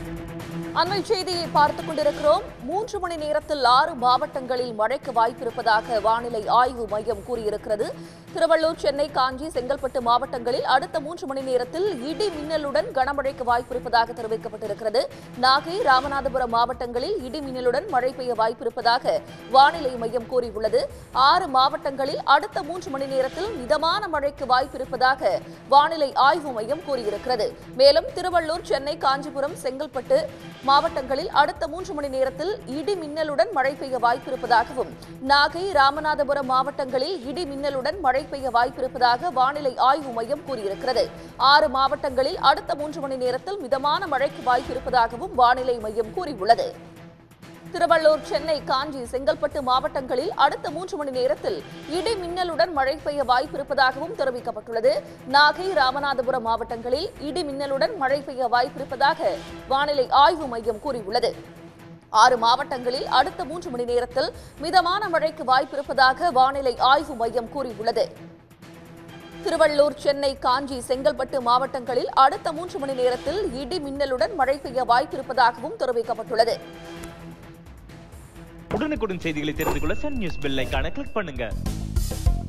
அண்மை செய்தியை பார்த்துக் கொண்டிருக்கிறோம் மூன்று மணி நேரத்தில் ஆறு மாவட்டங்களில் மழைக்கு வாய்ப்பிருப்பதாக வானிலை ஆய்வு மையம் கூறியிருக்கிறது திருவள்ளூர் சென்னை காஞ்சி செங்கல்பட்டு மாவட்டங்களில் அடுத்த மூன்று மணி நேரத்தில் இடி மின்னலுடன் கனமழைக்கு வாய்ப்பிருப்பதாக தெரிவிக்கப்பட்டிருக்கிறது நாகை ராமநாதபுரம் மாவட்டங்களில் இடி மின்னலுடன் மழை பெய்ய வாய்ப்பிருப்பதாக வானிலை மையம் கூறியுள்ளது ஆறு மாவட்டங்களில் அடுத்த மூன்று மணி நேரத்தில் மிதமான மழைக்கு வாய்ப்பிருப்பதாக வானிலை ஆய்வு மையம் கூறியிருக்கிறது மேலும் திருவள்ளூர் சென்னை காஞ்சிபுரம் செங்கல்பட்டு மாவட்டங்களில் அடுத்த மூன்று மணி நேரத்தில் இடி மின்னலுடன் மழை பெய்ய வாய்ப்பிருப்பதாகவும் நாகை ராமநாதபுரம் மாவட்டங்களில் இடி மின்னலுடன் மழை பெய்ய வாய்ப்பிருப்பதாக வானிலை ஆய்வு மையம் கூறியிருக்கிறது ஆறு மாவட்டங்களில் அடுத்த மூன்று மணி நேரத்தில் மிதமான மழைக்கு வாய்ப்பிருப்பதாகவும் வானிலை மையம் கூறியுள்ளது திருவள்ளூர் சென்னை காஞ்சி செங்கல்பட்டு மாவட்டங்களில் அடுத்த மூன்று மணி நேரத்தில் இடி மின்னலுடன் மழை பெய்ய வாய்ப்பிருப்பதாகவும் தெரிவிக்கப்பட்டுள்ளது நாகை ராமநாதபுரம் மாவட்டங்களில் இடி மின்னலுடன் மழை பெய்ய வாய்ப்பிருப்பதாக வானிலை ஆய்வு மையம் கூறியுள்ளது ஆறு மாவட்டங்களில் அடுத்த மூன்று மணி நேரத்தில் மிதமான மழைக்கு வாய்ப்பிருப்பதாக வானிலை ஆய்வு மையம் கூறியுள்ளது திருவள்ளூர் சென்னை காஞ்சி செங்கல்பட்டு மாவட்டங்களில் அடுத்த மூன்று மணி நேரத்தில் இடி மின்னலுடன் மழை பெய்ய வாய்ப்பிருப்பதாகவும் தெரிவிக்கப்பட்டுள்ளது உடனுக்குடன் செய்திகளை தெரிந்து கொள்ள சன் நியூஸ் பெல் ஐகானை கிளிக் பண்ணுங்க